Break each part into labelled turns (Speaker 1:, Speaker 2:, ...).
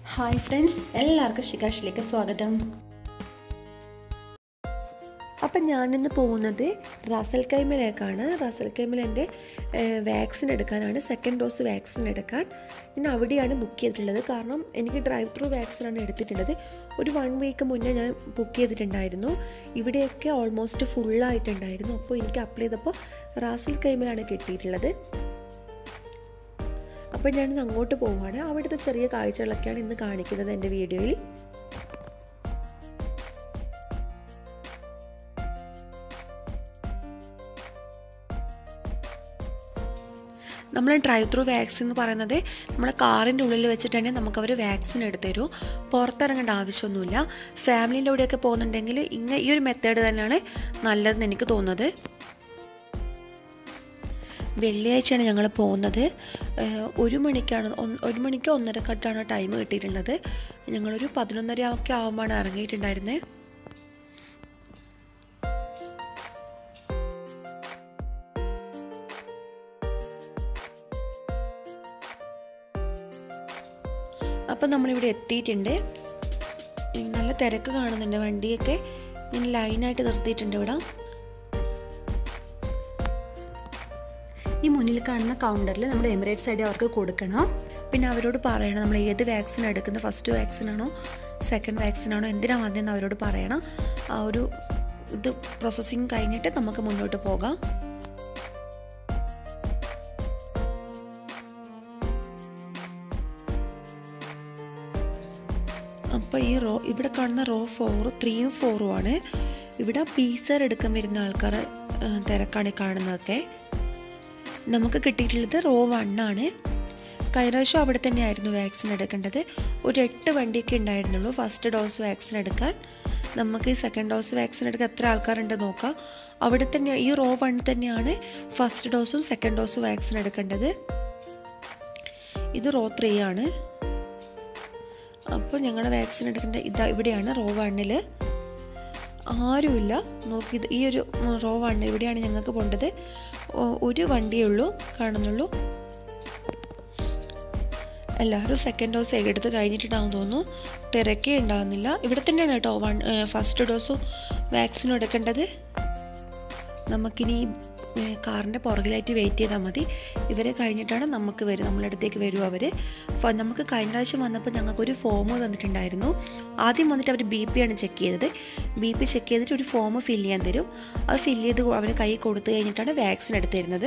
Speaker 1: hi friends എല്ലാവർക്കും ശിഖാഷിലേക്ക് സ്വാഗതം അപ്പം ഞാനിന്ന് പോകുന്നത് റാസൽ കൈമിലേക്കാണ് റാസൽ കൈമിൽ എൻ്റെ വാക്സിൻ എടുക്കാനാണ് സെക്കൻഡ് ഡോസ് വാക്സിൻ എടുക്കാൻ ഞാൻ അവിടെയാണ് ബുക്ക് ചെയ്തിട്ടുള്ളത് കാരണം എനിക്ക് ഡ്രൈവ് ത്രൂ വാക്സിനാണ് എടുത്തിട്ടുള്ളത് ഒരു വൺ വീക്ക് മുന്നേ ഞാൻ ബുക്ക് ചെയ്തിട്ടുണ്ടായിരുന്നു ഇവിടെയൊക്കെ ഓൾമോസ്റ്റ് ഫുള്ളായിട്ടുണ്ടായിരുന്നു അപ്പോൾ എനിക്ക് അപ്ലൈ ചെയ്തപ്പോൾ റാസൽ കൈമിലാണ് കിട്ടിയിട്ടുള്ളത് അപ്പോൾ ഞാനിന്ന് അങ്ങോട്ട് പോവുകയാണ് അവിടുത്തെ ചെറിയ കാഴ്ചകളൊക്കെയാണ് ഇന്ന് കാണിക്കുന്നത് എൻ്റെ വീഡിയോയിൽ നമ്മൾ ഡ്രൈവ് ത്രൂ വാക്സിൻ എന്ന് പറയുന്നത് നമ്മുടെ കാറിൻ്റെ ഉള്ളിൽ വെച്ചിട്ട് തന്നെ നമുക്ക് അവർ വാക്സിൻ എടുത്തു തരും പുറത്തിറങ്ങേണ്ട ആവശ്യമൊന്നുമില്ല ഫാമിലിൻ്റെ കൂടെയൊക്കെ പോകുന്നുണ്ടെങ്കിൽ ഇങ്ങനെ ഈ ഒരു മെത്തേഡ് തന്നെയാണ് നല്ലതെന്ന് എനിക്ക് തോന്നുന്നത് വെള്ളിയാഴ്ചയാണ് ഞങ്ങൾ പോകുന്നത് ഒരു മണിക്കാണ് ഒരു മണിക്ക് ഒന്നരക്കട്ടാണ് ടൈം കിട്ടിയിട്ടുള്ളത് ഞങ്ങളൊരു പതിനൊന്നര ഒക്കെ ആകുമ്പോഴാണ് ഇറങ്ങിയിട്ടുണ്ടായിരുന്നത് അപ്പം നമ്മളിവിടെ എത്തിയിട്ടുണ്ട് നല്ല തിരക്ക് കാണുന്നുണ്ട് വണ്ടിയൊക്കെ ഇങ്ങനെ ലൈനായിട്ട് നിർത്തിയിട്ടുണ്ട് ഇവിടെ ഈ മുന്നിൽ കാണുന്ന കൗണ്ടറിൽ നമ്മൾ എമിറേറ്റ്സ് ഐ ഡി അവർക്ക് കൊടുക്കണം പിന്നെ അവരോട് പറയണം നമ്മൾ ഏത് വാക്സിൻ എടുക്കുന്നത് ഫസ്റ്റ് വാക്സിൻ ആണോ സെക്കൻഡ് വാക്സിൻ ആണോ എന്തിനാണ് വന്നതെന്ന് അവരോട് പറയണം ആ ഒരു ഇത് പ്രോസസ്സിങ് കഴിഞ്ഞിട്ട് നമുക്ക് മുന്നോട്ട് പോകാം അപ്പോൾ ഈ റോ ഇവിടെ കാണുന്ന റോ ഫോർ ത്രീയും ഫോറും ആണ് ഇവിടെ പീസർ എടുക്കാൻ വരുന്ന ആൾക്കാർ തിരക്കാണ് കാണുന്നതൊക്കെ നമുക്ക് കിട്ടിയിട്ടുള്ളത് റോ വൺ ആണ് കഴിഞ്ഞ പ്രാവശ്യം അവിടെ തന്നെയായിരുന്നു വാക്സിൻ എടുക്കേണ്ടത് ഒരു എട്ട് വണ്ടിയൊക്കെ ഉണ്ടായിരുന്നുള്ളൂ ഫസ്റ്റ് ഡോസ് വാക്സിൻ എടുക്കാൻ നമുക്ക് ഈ സെക്കൻഡ് ഡോസ് വാക്സിൻ എടുക്കാൻ എത്ര ആൾക്കാരുണ്ട് നോക്കാം അവിടെ തന്നെ ഈ റോ വൺ തന്നെയാണ് ഫസ്റ്റ് ഡോസും സെക്കൻഡ് ഡോസും വാക്സിൻ എടുക്കേണ്ടത് ഇത് റോ ത്രീ ആണ് അപ്പോൾ ഞങ്ങളുടെ വാക്സിൻ എടുക്കേണ്ട ഇതാ ഇവിടെയാണ് റോ വണ്ണിൽ ആരുമില്ല നോക്കി ഈ ഒരു റോ വണ്ണിൽ ഇവിടെയാണ് ഞങ്ങൾക്ക് പോകേണ്ടത് ഒരു വണ്ടിയേ ഉള്ളൂ കാണുന്നുള്ളൂ എല്ലാവരും സെക്കൻഡ് ഡോസ് എടുത്ത് കഴിഞ്ഞിട്ടുണ്ടാവും തോന്നുന്നു തിരക്കേ ഉണ്ടാകുന്നില്ല ഇവിടെ തന്നെയാണ് കേട്ടോ വൺ ഫസ്റ്റ് ഡോസും വാക്സിനും എടുക്കേണ്ടത് നമുക്കിനി കാറിൻ്റെ പുറകിലായിട്ട് വെയിറ്റ് ചെയ്താൽ മതി ഇവരെ കഴിഞ്ഞിട്ടാണ് നമുക്ക് വരും നമ്മളെ അടുത്തേക്ക് വരും അവർ നമുക്ക് കഴിഞ്ഞ പ്രാവശ്യം വന്നപ്പോൾ ഞങ്ങൾക്കൊരു ഫോം തന്നിട്ടുണ്ടായിരുന്നു ആദ്യം വന്നിട്ട് അവർ ബി പി ആണ് ചെക്ക് ചെയ്തത് ബി പി ചെക്ക് ചെയ്തിട്ട് ഒരു ഫോം ഫില്ല് ചെയ്യാൻ തരും അത് ഫില്ല് ചെയ്ത് അവർ കൈ കൊടുത്തു കഴിഞ്ഞിട്ടാണ് വാക്സിൻ എടുത്തു തരുന്നത്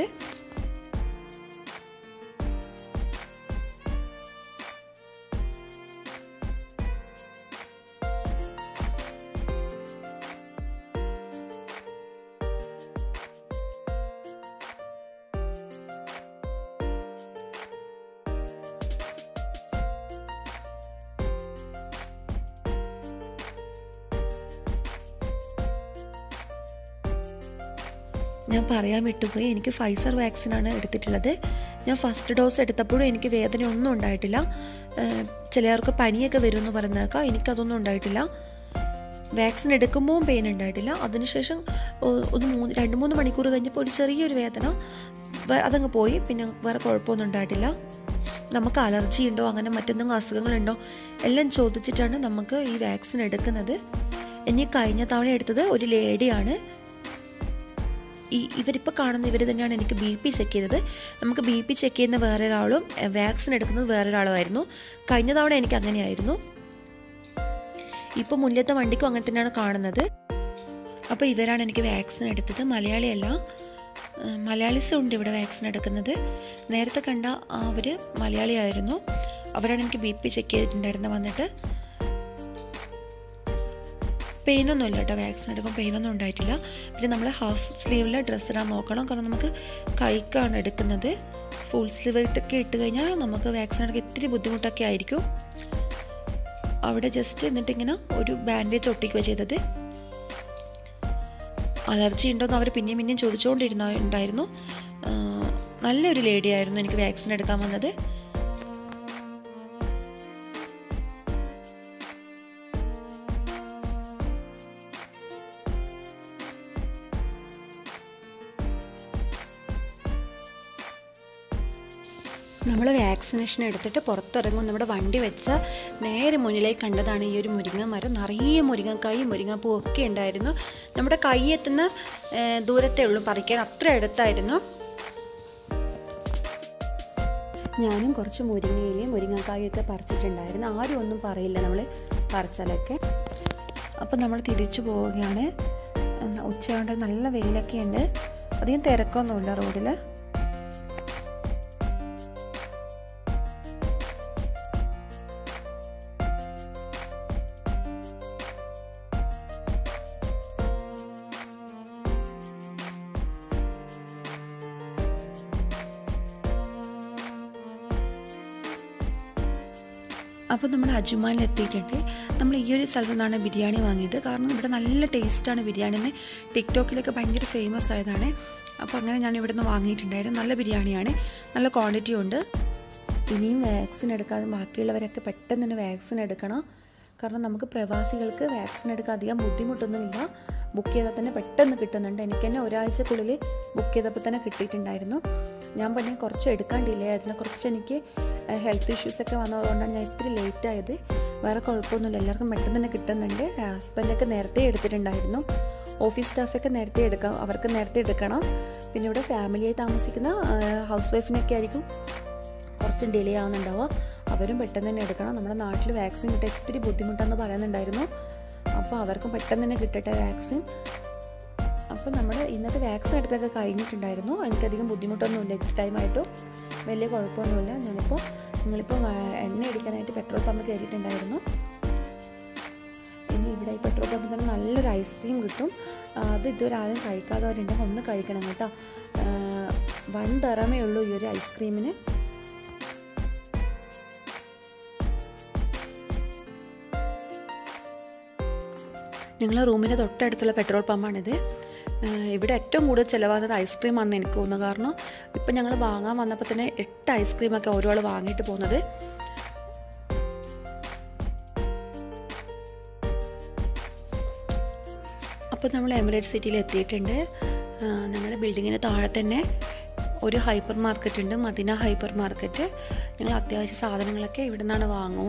Speaker 1: ഞാൻ പറയാൻ വിട്ടുപോയി എനിക്ക് ഫൈസർ വാക്സിനാണ് എടുത്തിട്ടുള്ളത് ഞാൻ ഫസ്റ്റ് ഡോസ് എടുത്തപ്പോഴും എനിക്ക് വേദന ഒന്നും ഉണ്ടായിട്ടില്ല ചിലർക്ക് പനിയൊക്കെ വരുമെന്ന് പറയുന്നേക്കാം എനിക്കതൊന്നും ഉണ്ടായിട്ടില്ല വാക്സിൻ എടുക്കുമ്പോൾ പെയിൻ ഉണ്ടായിട്ടില്ല അതിനുശേഷം ഒന്ന് മൂന്ന് രണ്ട് മൂന്ന് മണിക്കൂർ കഴിഞ്ഞപ്പോൾ ഒരു ചെറിയൊരു വേദന അതങ്ങ് പോയി പിന്നെ വേറെ കുഴപ്പമൊന്നും ഉണ്ടായിട്ടില്ല നമുക്ക് അലർജി ഉണ്ടോ അങ്ങനെ മറ്റെന്തെങ്കിലും അസുഖങ്ങളുണ്ടോ എല്ലാം ചോദിച്ചിട്ടാണ് നമുക്ക് ഈ വാക്സിൻ എടുക്കുന്നത് ഇനി കഴിഞ്ഞ തവണ എടുത്തത് ഒരു ലേഡിയാണ് ഈ ഇവരിപ്പോൾ കാണുന്ന ഇവർ തന്നെയാണ് എനിക്ക് ബി പി ചെക്ക് ചെയ്തത് നമുക്ക് ബി പി ചെക്ക് ചെയ്യുന്ന വേറൊരാളും വാക്സിൻ എടുക്കുന്നത് വേറൊരാളുമായിരുന്നു കഴിഞ്ഞ തവണ എനിക്ക് അങ്ങനെയായിരുന്നു ഇപ്പോൾ മുന്നിലത്തെ വണ്ടിക്കും അങ്ങനെ തന്നെയാണ് കാണുന്നത് അപ്പോൾ ഇവരാണ് എനിക്ക് വാക്സിൻ എടുത്തത് മലയാളിയല്ല മലയാളീസും ഉണ്ട് ഇവിടെ വാക്സിൻ എടുക്കുന്നത് നേരത്തെ കണ്ട അവർ മലയാളിയായിരുന്നു അവരാണ് എനിക്ക് ബി പി ചെക്ക് ചെയ്തിട്ടുണ്ടായിരുന്നത് വന്നിട്ട് പെയിനൊന്നും ഇല്ല കേട്ടോ വാക്സിൻ എടുക്കുമ്പോൾ പെയിനൊന്നും ഉണ്ടായിട്ടില്ല പിന്നെ നമ്മൾ ഹാഫ് സ്ലീവിലെ ഡ്രസ്സ് ഇടാൻ നോക്കണം കാരണം നമുക്ക് കൈക്കാണ് എടുക്കുന്നത് ഫുൾ സ്ലീവ് ഇട്ടൊക്കെ ഇട്ട് കഴിഞ്ഞാൽ നമുക്ക് വാക്സിൻ എടുക്കാൻ ഇത്തിരി ബുദ്ധിമുട്ടൊക്കെ ആയിരിക്കും അവിടെ ജസ്റ്റ് എന്നിട്ട് ഇങ്ങനെ ഒരു ബാൻഡേജ് ഒട്ടിക്കുക ചെയ്തത് അലർജി ഉണ്ടോയെന്ന് അവർ പിന്നെയും പിന്നെയും ചോദിച്ചുകൊണ്ടിരുന്ന ഉണ്ടായിരുന്നു നല്ലൊരു ലേഡി ആയിരുന്നു എനിക്ക് വാക്സിൻ എടുക്കാൻ വന്നത്
Speaker 2: നമ്മൾ വാക്സിനേഷൻ എടുത്തിട്ട് പുറത്തിറങ്ങും നമ്മുടെ വണ്ടി വെച്ച നേരെ മുന്നിലേക്ക് കണ്ടതാണ് ഈ ഒരു മുരിങ്ങ മരം നിറയെ മുരിങ്ങക്കായും മുരിങ്ങപ്പൂവും ഒക്കെ ഉണ്ടായിരുന്നു നമ്മുടെ കൈ എത്തുന്ന ഏഹ്, ദൂരത്തേ ഉള്ളൂ പറിക്കാൻ അത്ര അടുത്തായിരുന്നു ഞാനും കുറച്ച് മുരിങ്ങയിലയും മുരിങ്ങക്കായൊക്കെ പറിച്ചിട്ടുണ്ടായിരുന്നു ആരും ഒന്നും പറയില്ല നമ്മൾ പറിച്ചാലൊക്കെ അപ്പം നമ്മൾ തിരിച്ചു പോവുകയാണ് ഉം, ഉച്ചയാണ്ട് നല്ല വെയിലൊക്കെ ഉണ്ട് അധികം തിരക്കൊന്നുമില്ല റോഡിൽ അപ്പോൾ നമ്മൾ അജുമാനിൽ എത്തിയിട്ടുണ്ട് നമ്മൾ ഈ ഒരു സ്ഥലത്തു നിന്നാണ് ബിരിയാണി വാങ്ങിയത് കാരണം ഇവിടെ നല്ല ടേസ്റ്റാണ് ബിരിയാണിന് ടിക്ടോക്കിലൊക്കെ ഭയങ്കര ഫേമസ് ആയതാണ് അപ്പോൾ അങ്ങനെ ഞാൻ ഇവിടെ നിന്ന് വാങ്ങിയിട്ടുണ്ടായിരുന്നു നല്ല ബിരിയാണിയാണ് നല്ല ക്വാണ്ടിറ്റി ഉണ്ട് ഇനിയും വാക്സിൻ എടുക്കാതെ ബാക്കിയുള്ളവരൊക്കെ പെട്ടെന്ന് തന്നെ വാക്സിൻ എടുക്കണം കാരണം നമുക്ക് പ്രവാസികൾക്ക് വാക്സിൻ എടുക്കാൻ അധികം ബുദ്ധിമുട്ടൊന്നുമില്ല ബുക്ക് ചെയ്താൽ തന്നെ പെട്ടെന്ന് കിട്ടുന്നുണ്ട് എനിക്ക് തന്നെ ഒരാഴ്ചക്കുള്ളിൽ ബുക്ക് ചെയ്തപ്പോൾ തന്നെ കിട്ടിയിട്ടുണ്ടായിരുന്നു ഞാൻ പിന്നെ കുറച്ച് എടുക്കാൻ ഡിലേ ആയതിന് കുറച്ച് എനിക്ക് ഹെൽത്ത് ഇഷ്യൂസ് ഒക്കെ വന്നതുകൊണ്ടാണ് ഞാൻ ഇത്തിരി ലേറ്റ് ആയത് വേറെ കുഴപ്പമൊന്നുമില്ല എല്ലാവർക്കും പെട്ടെന്ന് തന്നെ കിട്ടുന്നുണ്ട് ഹസ്ബൻഡൊക്കെ നേരത്തെ എടുത്തിട്ടുണ്ടായിരുന്നു ഓഫീസ് സ്റ്റാഫൊക്കെ നേരത്തെ എടുക്കാം അവർക്ക് നേരത്തെ എടുക്കണം പിന്നെ ഇവിടെ ഫാമിലിയായി താമസിക്കുന്ന ഹൗസ് വൈഫിനൊക്കെ ആയിരിക്കും കുറച്ച് ഡിലേ ആവുന്നുണ്ടാവുക അവരും പെട്ടെന്ന് തന്നെ എടുക്കണം നമ്മുടെ നാട്ടിൽ വാക്സിൻ കിട്ടാൻ ഇത്തിരി ബുദ്ധിമുട്ടെന്ന് പറയുന്നുണ്ടായിരുന്നു അപ്പോൾ അവർക്കും പെട്ടെന്ന് തന്നെ കിട്ടട്ടെ വാക്സിൻ അപ്പോൾ നമ്മൾ ഇന്നത്തെ വാക്സിൻ എടുത്തൊക്കെ കഴിഞ്ഞിട്ടുണ്ടായിരുന്നു എനിക്കധികം ബുദ്ധിമുട്ടൊന്നുമില്ല ഇത്ര ടൈമായിട്ടും വലിയ കുഴപ്പമൊന്നുമില്ല ഞാനിപ്പോൾ നിങ്ങളിപ്പോൾ എണ്ണ അടിക്കാനായിട്ട് പെട്രോൾ പമ്പ് കയറിയിട്ടുണ്ടായിരുന്നു ഇനി ഇവിടെ ഈ പെട്രോൾ പമ്പിൽ തന്നെ നല്ലൊരു ഐസ്ക്രീം കിട്ടും ആ, അത് ഇതുവരെ ആരും കഴിക്കാത്തവരുണ്ടെങ്കിൽ ഒന്ന് കഴിക്കണം കേട്ടോ ആ, വൺ തറമേ ഉള്ളൂ ഈ ഒരു ഐസ്ക്രീമിന് ഞങ്ങളെ റൂമിൻ്റെ തൊട്ടടുത്തുള്ള പെട്രോൾ പമ്പാണിത് ഏഹ് ഇവിടെ ഏറ്റവും കൂടുതൽ ചിലവാകുന്നത് ഐസ്ക്രീമാണെന്ന് എനിക്ക് തോന്നുന്നു കാരണം ഇപ്പം ഞങ്ങൾ വാങ്ങാൻ വന്നപ്പോൾ തന്നെ എട്ട് ഐസ്ക്രീമൊക്കെ ഓരോ ആൾ വാങ്ങിയിട്ട് പോകുന്നത് അപ്പോൾ നമ്മൾ എമിറേറ്റ് സിറ്റിയിൽ എത്തിയിട്ടുണ്ട് ആഹ് ഞങ്ങളുടെ ബിൽഡിങ്ങിന് താഴെ തന്നെ ഒരു ഹൈപ്പർ മാർക്കറ്റ് ഉണ്ട് മദിന ഹൈപ്പർ മാർക്കറ്റ് ഞങ്ങൾ അത്യാവശ്യ സാധനങ്ങളൊക്കെ ഇവിടെ നിന്നാണ് വാങ്ങുക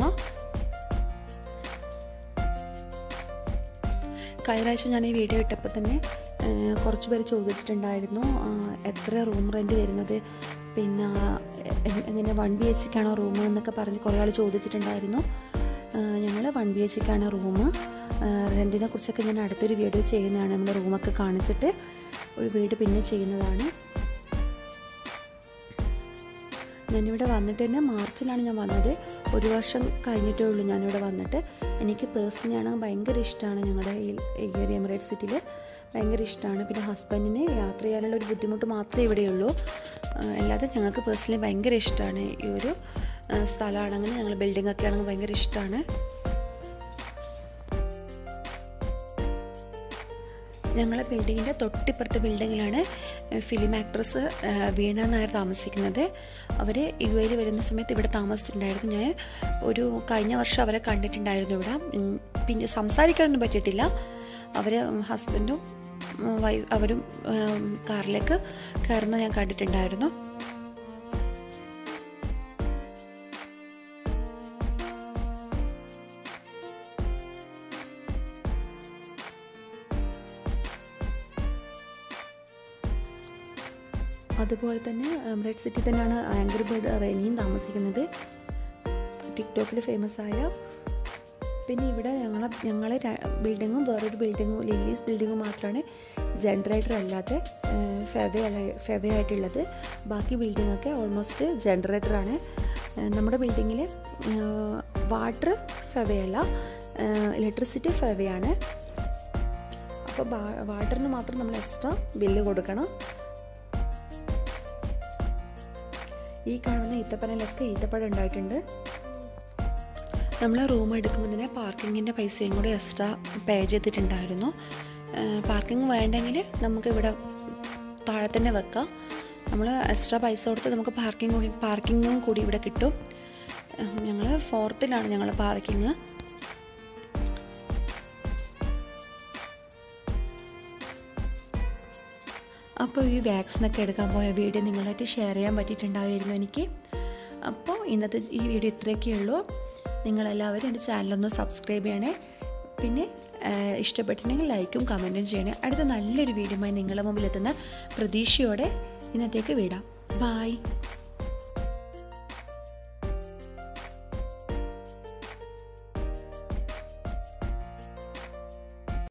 Speaker 2: കഴിഞ്ഞ ആഴ്ച ഞാൻ ഈ വീഡിയോ ഇട്ടപ്പോൾ തന്നെ ആ, കുറച്ച് പേര് ചോദിച്ചിട്ടുണ്ടായിരുന്നു ആ, എത്ര റൂം റെൻറ്റ് വരുന്നത് പിന്നെ എ- എങ്ങനെ വൺ ബി എച്ച് ക്കാണോ റൂം എന്നൊക്കെ പറഞ്ഞ് കുറേ ആൾ ചോദിച്ചിട്ടുണ്ടായിരുന്നു ഞങ്ങൾ വൺ ബി എച്ച് ക്കാണ് റൂം റെൻറ്റിനെ കുറിച്ചൊക്കെ ഞാൻ അടുത്തൊരു വീഡിയോ ചെയ്യുന്നതാണ് നമ്മുടെ റൂമൊക്കെ കാണിച്ചിട്ട് ഒരു വീട് പിന്നെ ചെയ്യുന്നതാണ് ഞാനിവിടെ വന്നിട്ട് തന്നെ മാർച്ചിലാണ് ഞാൻ വന്നത് ഒരു വർഷം കഴിഞ്ഞിട്ടേ ഉള്ളൂ ഞാനിവിടെ വന്നിട്ട് എനിക്ക് പേഴ്സണലി ആണെങ്കിൽ ഭയങ്കര ഇഷ്ടമാണ് ഞങ്ങളുടെ ഈ ഈ ഒരു എമിറേറ്റ് സിറ്റിയിൽ ഭയങ്കര ഇഷ്ടമാണ് പിന്നെ ഹസ്ബൻഡിന് യാത്ര ചെയ്യാനുള്ള ഒരു ബുദ്ധിമുട്ട് മാത്രമേ ഇവിടെയുള്ളൂ ആ, അല്ലാതെ ഞങ്ങൾക്ക് പേഴ്സണലി ഭയങ്കര ഇഷ്ടമാണ് ഈ ഒരു ആ, സ്ഥലമാണെങ്കിൽ ഞങ്ങൾ ബിൽഡിംഗ് ഒക്കെ ആണെങ്കിൽ ഭയങ്കര ഇഷ്ടമാണ് ഞങ്ങളെ ബിൽഡിങ്ങിൻ്റെ തൊട്ടിപ്പുറത്തെ ബിൽഡിങ്ങിലാണ് ഫിലിം ആക്ട്രസ് വീണ നായർ താമസിക്കുന്നത് അവർ യു എയിൽ വരുന്ന സമയത്ത് ഇവിടെ താമസിച്ചിട്ടുണ്ടായിരുന്നു ഞാൻ ഒരു കഴിഞ്ഞ വർഷം അവരെ കണ്ടിട്ടുണ്ടായിരുന്നു ഇവിടെ ഉം, പിന്നെ സംസാരിക്കാനൊന്നും പറ്റിയിട്ടില്ല അവർ ഹസ്ബൻഡും ഉം, വൈ അവരും ഉം, കാറിലേക്ക് കയറുന്നത് ഞാൻ കണ്ടിട്ടുണ്ടായിരുന്നു അതുപോലെ തന്നെ എമിറേറ്റ് സിറ്റി തന്നെയാണ് ആംഗ്രി ബേർഡ് റെനിയും താമസിക്കുന്നത് ടിക്ടോക്കിൽ ഫേമസ് ആയ പിന്നെ ഇവിടെ ഞങ്ങളെ ഞങ്ങളെ ബിൽഡിങ്ങും വേറൊരു ബിൽഡിങ്ങും ലില്ലീസ് ബിൽഡിങ്ങും മാത്രമാണ് ജനറേറ്റർ അല്ലാത്ത ഫെവ ഫെവ ആയിട്ടുള്ളത് ബാക്കി ബിൽഡിങ്ങൊക്കെ ഓൾമോസ്റ്റ് ജനറേറ്ററാണ് നമ്മുടെ ബിൽഡിങ്ങിൽ വാട്ടർ ഫെവയല്ല ഇലക്ട്രിസിറ്റി ഫെവയാണ് അപ്പോൾ വാട്ടറിന് മാത്രം നമ്മൾ എക്സ്ട്രാ ബില്ല് കൊടുക്കണം ഈ കാണുന്ന ഈത്തപ്പനയിലൊക്കെ ഈത്തപ്പഴം ഉണ്ടായിട്ടുണ്ട് നമ്മൾ റൂം എടുക്കുമ്പോൾ തന്നെ പാർക്കിങ്ങിൻ്റെ പൈസയും കൂടി എക്സ്ട്രാ പേ ചെയ്തിട്ടുണ്ടായിരുന്നു പാർക്കിംഗ് വേണ്ടെങ്കിൽ നമുക്കിവിടെ താഴെ തന്നെ വെക്കാം നമ്മൾ എക്സ്ട്രാ പൈസ കൊടുത്ത് നമുക്ക് പാർക്കിംഗ് കൂടി പാർക്കിങ്ങും കൂടി ഇവിടെ കിട്ടും ഞങ്ങൾ ഫോർത്തിലാണ് ഞങ്ങൾ പാർക്കിങ് അപ്പോൾ ഈ വാക്സിനൊക്കെ എടുക്കാൻ പോയ വീഡിയോ നിങ്ങളായിട്ട് ഷെയർ ചെയ്യാൻ പറ്റിയിട്ടുണ്ടായിരുന്നു എനിക്ക് അപ്പോൾ ഇന്നത്തെ ഈ വീഡിയോ ഇത്രയൊക്കെ ഉള്ളൂ നിങ്ങളെല്ലാവരും എൻ്റെ ചാനലൊന്ന് സബ്സ്ക്രൈബ് ചെയ്യണേ പിന്നെ ഇഷ്ടപ്പെട്ടിട്ടുണ്ടെങ്കിൽ ലൈക്കും കമൻറ്റും ചെയ്യണേ അടുത്ത നല്ലൊരു വീഡിയോയുമായി നിങ്ങളുടെ മുമ്പിൽ എത്തുന്ന പ്രതീക്ഷയോടെ ഇന്നത്തേക്ക് വിടാം ബായ്